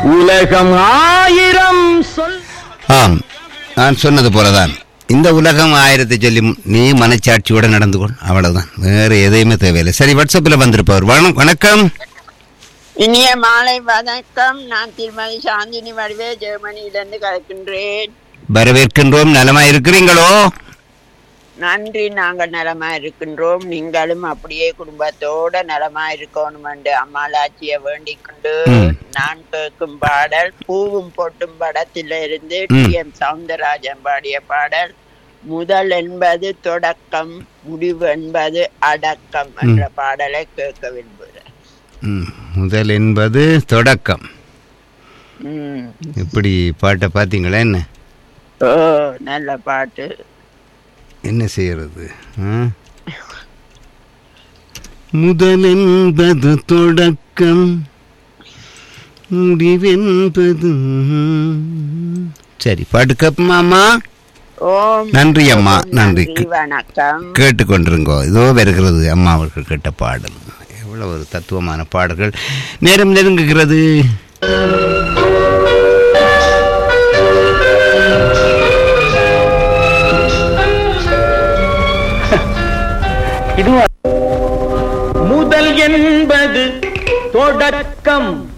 உலகம் ஆயிரம் சொல் ஆம் நான் சொன்னது போலதான் இந்த உலகம் ஆயிரத்தை சொல்லி நீ மனச்சாட்சியோட நடந்து கொள் அவ்வளவுதான் வேற எதையுமே தேவையில்லை சரி வாட்ஸ்அப்பில் வந்திருப்பவர் வண- வணக்கம் இனிய மாலை வணக்கம் நான் திருமதி சாந்தினி வடிவே ஜெர்மனியிலிருந்து கலக்கின்றேன் வரவேற்கின்றோம் நலமா இருக்கிறீங்களோ நன்றி நாங்கள் நலமா இருக்கின்றோம் நீங்களும் அப்படியே குடும்பத்தோட நலமா இருக்கணும் என்று அம்மாளாச்சிய வேண்டிக் கொண்டு ம். நான் கேட்கும் பாடல் பூவும் பொட்டும் படத்திலிருந்து ம். டி எம் சவுந்தரராஜன் பாடிய பாடல் முதல் என்பது தொடக்கம் முடிவு என்பது அடக்கம் என்ற பாடலை கேட்க விரும்புகிறேன் ம், முதல் என்பது தொடக்கம் ம். இப்படி பாட்டை பார்த்தீங்களா என்ன ஓ நல்ல பாட்டு என்ன செய்யறது ஆ? முதல் என்பது தொடக்கம் முடிவென்பது சரி பாட்டு கேட்போமாமா ஓம் நன்றி அம்மா, நன்றி. வணக்கம் கேட்டுக்கொண்டிருங்கோ இதோ வருகிறது அம்மா அவர்கள் கேட்ட பாடல் எவ்வளவு ஒரு தத்துவமான பாடல்கள் நேரம் நெருங்குகிறது முதல் என்பது தொடக்கம்